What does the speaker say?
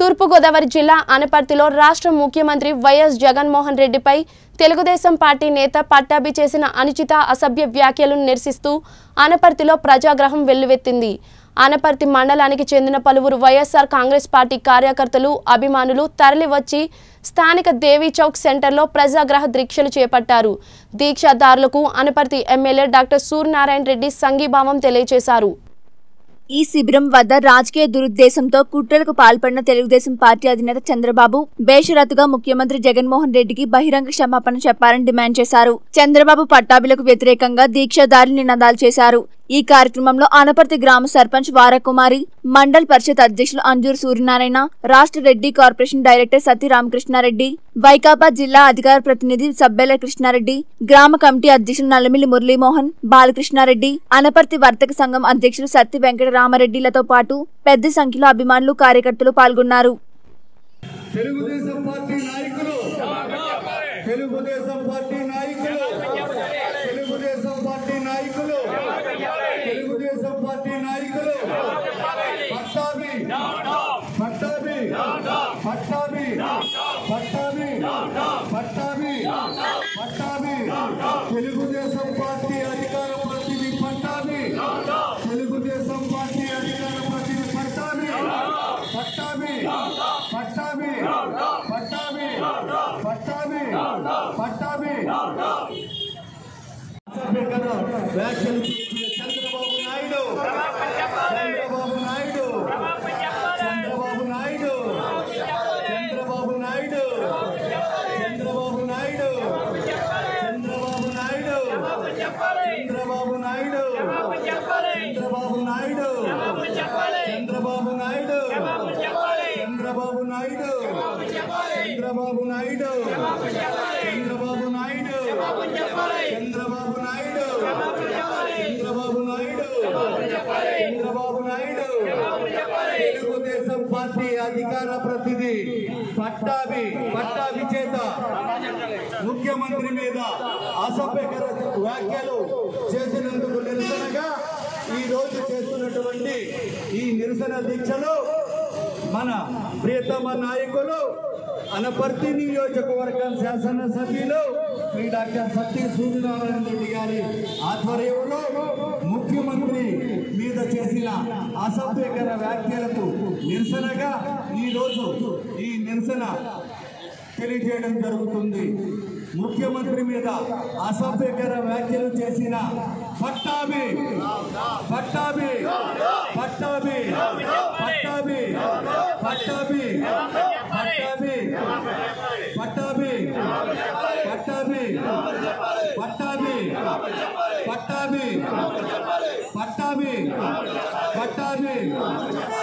తూర్పుగోదావరి జిల్లా అనపర్తిలో రాష్ట్ర ముఖ్యమంత్రి వైఎస్ జగన్మోహన్ రెడ్డిపై తెలుగుదేశం పార్టీ నేత పట్టాభి చేసిన అనుచిత అసభ్య వ్యాఖ్యలను నిరసిస్తూ అనపర్తిలో ప్రజాగ్రహం వెల్లువెత్తింది అనపర్తి మండలానికి చెందిన పలువురు వైఎస్ఆర్ కాంగ్రెస్ పార్టీ కార్యకర్తలు అభిమానులు తరలివచ్చి స్థానిక దేవీ చౌక్ సెంటర్లో ప్రజాగ్రహ దీక్షలు చేపట్టారు దీక్షాదారులకు అనపర్తి ఎమ్మెల్యే డాక్టర్ సూర్యనారాయణ రెడ్డి సంఘీభావం తెలియజేశారు ఈ శిబిరం వద్ద రాజకీయ దురుద్దేశంతో కుట్రలకు పాల్పడిన తెలుగుదేశం పార్టీ అధినేత చంద్రబాబు బేషరతుగా ముఖ్యమంత్రి జగన్మోహన్ రెడ్డికి బహిరంగ క్షమాపణ చెప్పాలని డిమాండ్ చేశారు చంద్రబాబు పట్టాభిలకు వ్యతిరేకంగా దీక్షాదారులు నినాదాలు చేశారు ఈ కార్యక్రమంలో ఆనపర్తి గ్రామ సర్పంచ్ వారకుమారి మండల్ పరిషత్ అధ్యక్షులు అంజూరు సూర్యనారాయణ రాష్ట్ర రెడ్డి కార్పొరేషన్ డైరెక్టర్ సతీ రామకృష్ణారెడ్డి వైకాపా జిల్లా అధికార ప్రతినిధి సబ్బెల కృష్ణారెడ్డి గ్రామ కమిటీ అధ్యక్షులు నల్లమిల్లి మురళీమోహన్ బాలకృష్ణారెడ్డి అనపర్తి వర్తక సంఘం అధ్యక్షులు సత్తి వెంకట రామరెడ్డిలతో పాటు పెద్ద సంఖ్యలో అభిమానులు కార్యకర్తలు పాల్గొన్నారు తెలుగుదేశం పార్టీ నాయకులు తెలుగుదేశం పార్టీ నాయకులు తెలుగుదేశం పార్టీ నాయకులు తెలుగుదేశం పార్టీ నాయకులు పట్టాభి పట్టాభి పట్టాభి పట్టాభి పట్టాభి పట్టాభి తెలుగుదేశం పార్టీ అధికార ప్రతినిధి పట్టాభి తెలుగుదేశం పార్టీ అధికార ప్రతినిధి పట్టాభి పట్టాభి పట్టాభి పట్టాభి పట్టాభి పట్టాభి అసభ్యకర వ్యాఖ్యలు చేసిన చంద్రబాబు నాయుడు చంద్రబాబు నాయుడు చంద్రబాబు నాయుడు చంద్రబాబు నాయుడు చంద్రబాబు నాయుడు చంద్రబాబు నాయుడు చంద్రబాబు నాయుడు చంద్రబాబు నాయుడు చంద్రబాబు నాయుడు చంద్రబాబు నాయుడు చంద్రబాబు నాయుడు చంద్రబాబు నాయుడు చంద్రబాబు నాయుడు చంద్రబాబు నాయుడు చంద్రబాబు నాయుడు తెలుగుదేశం పార్టీ అధికార ప్రతినిధి పట్టాభి పట్టాభి చేత ముఖ్యమంత్రి మీద అసభ్యకర వ్యాఖ్యలు చేసినందుకు నిరసనగా ఈ రోజు చేస్తున్నటువంటి ఈ నిరసన దీక్షలో మన ప్రియతమ నాయకులు అనపర్తి నియోజకవర్గం శాసనసభ్యులు శ్రీ డాక్టర్ సత్య సూర్యనారాయణ రెడ్డి గారి ఆధ్వర్యంలో ముఖ్యమంత్రి మీద చేసిన అసభ్యకర వ్యాఖ్యలకు నిరసనగా ఈ రోజు ఈ నిరసన తెలియజేయడం జరుగుతుంది ముఖ్యమంత్రి మీద అసభ్యకర వ్యాఖ్యలు చేసిన పట్టాభి పట్టాభి పట్టాభి పట్టాభి పట్టాభి పట్టాభి పట్టాభి పట్టాభి పట్టాభి పట్టాభి పట్టాభి పట్టాభి